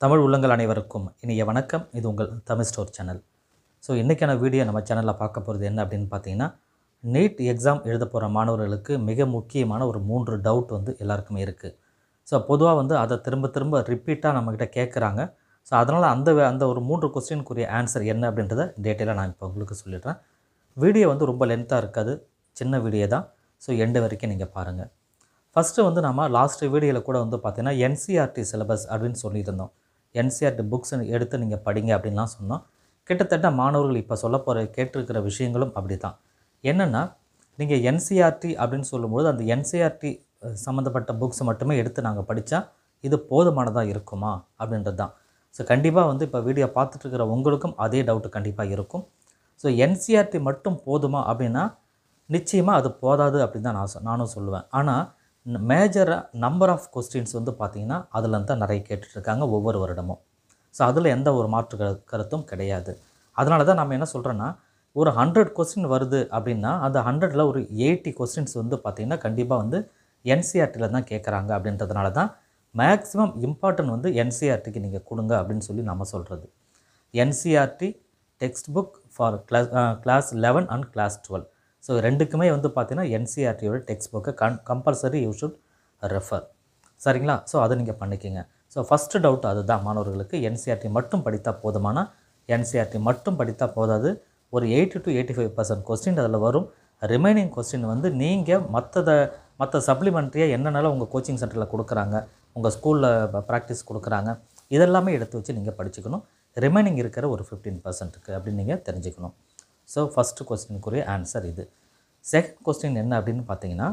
தமிழ் உள்ளங்கள் அனைவருக்கும் இனிய வணக்கம் இது உங்கள் தமிழ் ஸ்டோர் சேனல் ஸோ இன்றைக்கான வீடியோ நம்ம சேனலில் பார்க்க போகிறது என்ன அப்படின்னு பார்த்தீங்கன்னா நீட் எக்ஸாம் எழுத போகிற மாணவர்களுக்கு மிக முக்கியமான ஒரு மூன்று டவுட் வந்து எல்லாருக்குமே இருக்குது ஸோ பொதுவாக வந்து அதை திரும்ப திரும்ப ரிப்பீட்டாக நம்மக்கிட்ட கேட்குறாங்க ஸோ அதனால் அந்த வே- அந்த ஒரு மூன்று கொஸ்டினுக்குரிய ஆன்சர் என்ன அப்படின்றத டீட்டெயிலாக நான் இப்போ உங்களுக்கு சொல்லிடுறேன் வீடியோ வந்து ரொம்ப லென்த்தாக இருக்காது சின்ன வீடியோ தான் ஸோ எண்டு வரைக்கும் நீங்கள் பாருங்கள் ஃபஸ்ட்டு வந்து நம்ம லாஸ்ட் வீடியோவில் கூட வந்து பார்த்தீங்கன்னா என்சிஆர்டி சிலபஸ் அப்படின்னு சொல்லியிருந்தோம் என்சிஆர்டி புக்ஸ் எடுத்து நீங்கள் படிங்க அப்படின்லாம் சொன்னோம் கிட்டத்தட்ட மாணவர்கள் இப்போ சொல்ல போகிற கேட்டிருக்கிற விஷயங்களும் அப்படி தான் என்னென்னா நீங்கள் என்சிஆர்டி அப்படின்னு சொல்லும்போது அந்த என்சிஆர்டி சம்மந்தப்பட்ட புக்ஸ் மட்டுமே எடுத்து நாங்கள் படித்தா இது போதுமானதாக இருக்குமா அப்படின்றது தான் ஸோ கண்டிப்பாக வந்து இப்போ வீடியோ பார்த்துட்டு இருக்கிற உங்களுக்கும் அதே டவுட் கண்டிப்பாக இருக்கும் ஸோ என்சிஆர்டி மட்டும் போதுமா அப்படின்னா நிச்சயமாக அது போதாது அப்படின்னு தான் நான் சொ- நானும் சொல்லுவேன் ஆனால் மேஜராக நம்பர் ஆஃப் கொஸ்டின்ஸ் வந்து பார்த்திங்கன்னா அதில் தான் நிறைய கேட்டுட்ருக்காங்க ஒவ்வொரு வருடமும் ஸோ அதில் எந்த ஒரு மாற்று கரு கருத்தும் கிடையாது அதனால தான் நம்ம என்ன சொல்கிறோன்னா ஒரு ஹண்ட்ரட் கொஸ்டின் வருது அப்படின்னா அந்த ஹண்ட்ரடில் ஒரு எயிட்டி கொஸ்டின்ஸ் வந்து பார்த்திங்கன்னா கண்டிப்பாக வந்து என்சிஆர்டியில் தான் கேட்குறாங்க அப்படின்றதுனால தான் மேக்ஸிமம் இம்பார்ட்டன்ட் வந்து என்சிஆர்டிக்கு நீங்கள் கொடுங்க அப்படின்னு சொல்லி நம்ம சொல்கிறது NCERT text book for class class eleven and class twelve so ரெண்டுக்குமே வந்து பார்த்தீங்கன்னா என்சிஆர்டியோட டெக்ஸ்ட் புக்கை கன் கம்பல்சரி யூ ஷுட் ரெஃபர் சரிங்களா ஸோ அதை நீங்கள் பண்ணிக்கோங்க ஸோ ஃபஸ்ட்டு டவுட் அதுதான் மாணவர்களுக்கு என்சிஆர்டி மட்டும் படித்தால் போதுமானா என்சிஆர்டி மட்டும் படித்தால் போதாது ஒரு eighty to eighty five percent question அதில் வரும் ரிமைனிங் கொஸ்டின் வந்து நீங்கள் மற்றதை மற்ற சப்ளிமெண்ட்ரியாக என்னென்னலாம் உங்கள் கோச்சிங் சென்டரில் கொடுக்குறாங்க உங்கள் ஸ்கூலில் ப்ராக்டிஸ் கொடுக்குறாங்க இதெல்லாமே எடுத்து வச்சு நீங்கள் படிச்சுக்கணும் ரிமைனிங் இருக்கிற ஒரு ஃபிஃப்டீன் பர்சன்ட்டுக்கு அப்படின்னு நீங்கள் தெரிஞ்சுக்கணும் ஸோ ஃபஸ்ட்டு கொஸ்டினுக்குரிய ஆன்சர் இது செகண்ட் கொஸ்டின் என்ன அப்படின்னு பார்த்தீங்கன்னா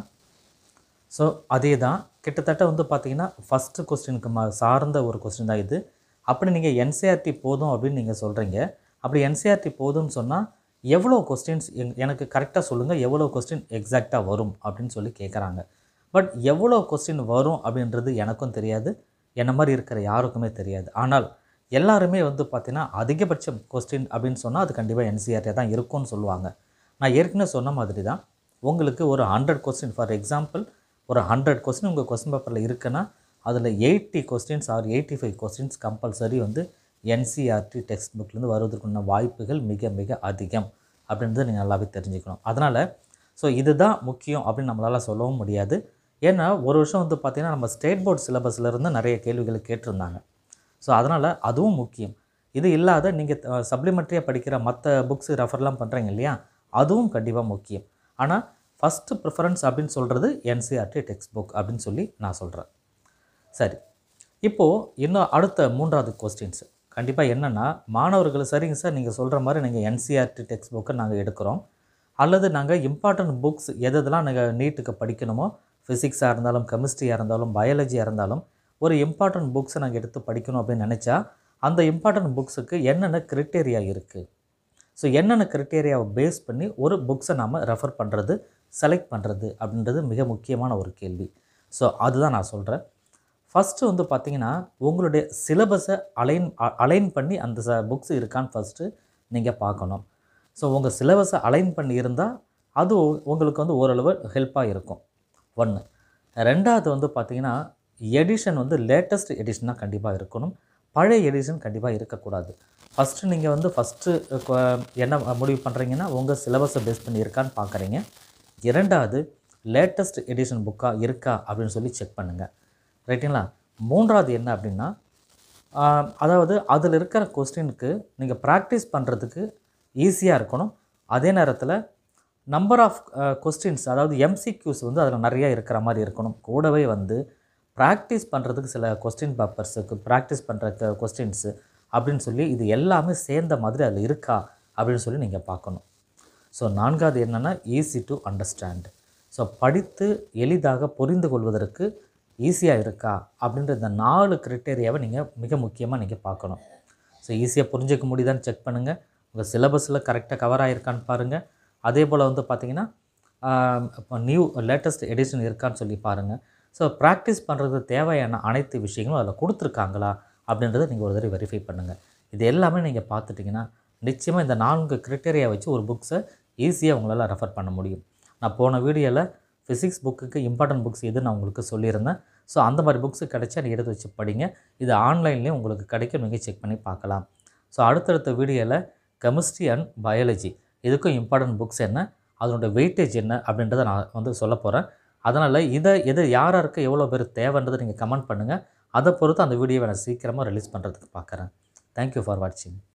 ஸோ அதே தான் கிட்டத்தட்ட வந்து பார்த்தீங்கன்னா ஃபஸ்ட்டு கொஸ்டினுக்கு மா சார்ந்த ஒரு கொஸ்டின் தான் இது அப்படி நீங்கள் என்சிஆர்டி போதும் அப்படின்னு நீங்கள் சொல்கிறீங்க அப்படி என்சிஆர்டி போதும்னு சொன்னால் எவ்வளோ கொஸ்டின்ஸ் எனக்கு கரெக்டாக சொல்லுங்கள் எவ்வளோ கொஸ்டின் எக்ஸாக்டாக வரும் அப்படின்னு சொல்லி கேட்குறாங்க பட் எவ்வளோ கொஸ்டின் வரும் அப்படின்றது எனக்கும் தெரியாது என்ன மாதிரி இருக்கிற யாருக்குமே தெரியாது ஆனால் எல்லாருமே வந்து பார்த்தீங்கன்னா அதிகபட்ச கொஸ்டின் அப்படின்னு சொன்னால் அது கண்டிப்பாக என்சிஆர்டியாக தான் இருக்கும்னு சொல்லுவாங்க நான் ஏற்கனவே சொன்ன மாதிரி தான் உங்களுக்கு ஒரு ஹண்ட்ரட் கொஸ்டின் ஃபார் எக்ஸாம்பிள் ஒரு ஹண்ட்ரட் கொஸ்டின் உங்கள் கொஸ்டின் பேப்பரில் இருக்குன்னா அதில் eighty questions or eighty five questions compulsory வந்து என்சிஆர்டி டெக்ஸ்ட் புக்லேருந்து வருவதற்குள்ள வாய்ப்புகள் மிக மிக அதிகம் அப்படின்றத நீங்கள் நல்லாவே தெரிஞ்சுக்கணும் அதனால் ஸோ இதுதான் முக்கியம் அப்படின்னு நம்மளால் சொல்லவும் முடியாது ஏன்னா ஒரு வருஷம் வந்து பார்த்திங்கன்னா நம்ம ஸ்டேட் போர்ட் சிலபஸ்லேருந்து நிறைய கேள்விகளை கேட்டிருந்தாங்க ஸோ அதனால் அதுவும் முக்கியம் இது இல்லாத நீங்கள் சப்ளிமெண்ட்ரியாக படிக்கிற மற்ற புக்ஸ் ரெஃபர்லாம் பண்ணுறீங்க இல்லையா அதுவும் கண்டிப்பாக முக்கியம் ஆனால் ஃபஸ்ட்டு ப்ரிஃபரன்ஸ் அப்படின்னு சொல்கிறது என்சிஆர்டி டெக்ஸ்ட் புக் அப்படின்னு சொல்லி நான் சொல்கிறேன் சரி இப்போது இன்னும் அடுத்த மூன்றாவது கொஸ்டின்ஸ் கண்டிப்பாக என்னென்னா மாணவர்கள் சரிங்க சார் நீங்கள் சொல்கிற மாதிரி நீங்கள் என்சிஆர்டி டெக்ஸ்ட் புக்கை நாங்கள் எடுக்கிறோம் அல்லது நாங்கள் இம்பார்ட்டன்ட் புக்ஸ் எது எதெல்லாம் நாங்கள் நீட்டுக்கு படிக்கணுமோ ஃபிசிக்ஸாக இருந்தாலும் கெமிஸ்ட்ரியாக இருந்தாலும் பயாலஜியாக இருந்தாலும் ஒரு இம்பார்ட்டன்ட் புக்ஸை நாங்கள் எடுத்து படிக்கணும் அப்படின்னு நினச்சா அந்த இம்பார்ட்டன்ட் புக்ஸுக்கு என்னென்ன கிரிட்டேரியா இருக்குது ஸோ என்னென்ன கிரிட்டேரியாவை பேஸ் பண்ணி ஒரு புக்ஸை நாம் ரெஃபர் பண்ணுறது செலக்ட் பண்ணுறது அப்படின்றது மிக முக்கியமான ஒரு கேள்வி ஸோ அதுதான் நான் சொல்கிறேன் ஃபஸ்ட்டு வந்து பார்த்தீங்கன்னா உங்களுடைய சிலபஸை அலைன் அலைன் பண்ணி அந்த ச புக்ஸ் இருக்கான்னு ஃபஸ்ட்டு நீங்கள் பார்க்கணும் ஸோ உங்கள் சிலபஸை அலைன் பண்ணி இருந்தால் அது உ- உங்களுக்கு வந்து ஓரளவு ஹெல்ப்பாக இருக்கும் ஒன்று ரெண்டாவது வந்து பார்த்தீங்கன்னா எடிஷன் வந்து லேட்டஸ்ட் எடிஷனாக கண்டிப்பாக இருக்கணும் பழைய எடிஷன் கண்டிப்பாக இருக்கக்கூடாது ஃபஸ்ட்டு நீங்கள் வந்து ஃபஸ்ட்டு என்ன முடிவு பண்ணுறீங்கன்னா உங்கள் சிலபஸை பேஸ் பண்ணி இருக்கான்னு பார்க்குறீங்க இரண்டாவது லேட்டஸ்ட் எடிஷன் புக்காக இருக்கா அப்படின்னு சொல்லி செக் பண்ணுங்கள் ரைட்டுங்களா மூன்றாவது என்ன அப்படின்னா ஆஹ், அதாவது அதில் இருக்கிற கொஸ்டினுக்கு நீங்கள் ப்ராக்டிஸ் பண்ணுறதுக்கு ஈஸியாக இருக்கணும் அதே நேரத்தில் நம்பர் ஆஃப் கொஸ்டின்ஸ் அதாவது எம்சிக்யூஸ் வந்து அதில் நிறையா இருக்கிற மாதிரி இருக்கணும் கூடவே வந்து ப்ராக்டிஸ் பண்ணுறதுக்கு சில கொஸ்டின் பேப்பர்ஸுக்கு ப்ராக்டிஸ் பண்ணுற கொஸ்டின்ஸு அப்படின்னு சொல்லி இது எல்லாமே சேர்ந்த மாதிரி அதில் இருக்கா அப்படின்னு சொல்லி நீங்கள் பார்க்கணும் ஸோ நான்காவது என்னென்னா ஈஸி டு அண்டர்ஸ்டாண்ட் ஸோ படித்து எளிதாக புரிந்து கொள்வதற்கு ஈஸியாக இருக்கா அப்படின்ற இந்த நாலு கிரிட்டேரியாவை நீங்கள் மிக முக்கியமாக நீங்கள் பார்க்கணும் ஸோ ஈஸியாக புரிஞ்சிக்க முடியுதான்னு செக் பண்ணுங்கள் உங்கள் சிலபஸில் கரெக்டாக கவர் ஆகிருக்கான்னு பாருங்கள் அதே போல் வந்து பார்த்தீங்கன்னா ஆஹ், இப்போ நியூ லேட்டஸ்ட் எடிஷன் இருக்கான்னு சொல்லி பாருங்கள் ஸோ ப்ராக்டிஸ் பண்ணுறது தேவையான அனைத்து விஷயங்களும் அதில் கொடுத்துருக்காங்களா அப்படின்றத நீங்கள் ஒரு தடவை வெரிஃபை பண்ணுங்கள் இது எல்லாமே நீங்கள் பார்த்துட்டிங்கன்னா நிச்சயமாக இந்த நான்கு கிரிட்டேரியா வச்சு ஒரு புக்ஸை ஈஸியாக உங்களால் ரெஃபர் பண்ண முடியும் நான் போன வீடியோவில் ஃபிசிக்ஸ் புக்குக்கு இம்பார்ட்டன்ட் புக்ஸ் எது நான் உங்களுக்கு சொல்லியிருந்தேன் ஸோ அந்த மாதிரி புக்ஸு கிடைச்சா நீ எடுத்து வச்சு படிங்க இது ஆன்லைன்லேயும் உங்களுக்கு கிடைக்கும் நீங்கள் செக் பண்ணி பார்க்கலாம் ஸோ அடுத்தடுத்த வீடியோவில் கெமிஸ்ட்ரி அண்ட் பயாலஜி இதுக்கும் இம்பார்ட்டன்ட் புக்ஸ் என்ன அதனோட வெயிட்டேஜ் என்ன அப்படின்றத நான் வந்து சொல்ல போகிறேன் அதனால் இதை எது யார் யாருக்கு எவ்வளோ பேர் தேவைன்றதை நீங்கள் கமெண்ட் பண்ணுங்கள் அதை பொறுத்து அந்த வீடியோவை நான் சீக்கிரமாக ரிலீஸ் பண்ணுறதுக்கு பார்க்குறேன் தேங்க்யூ ஃபார் வாட்சிங்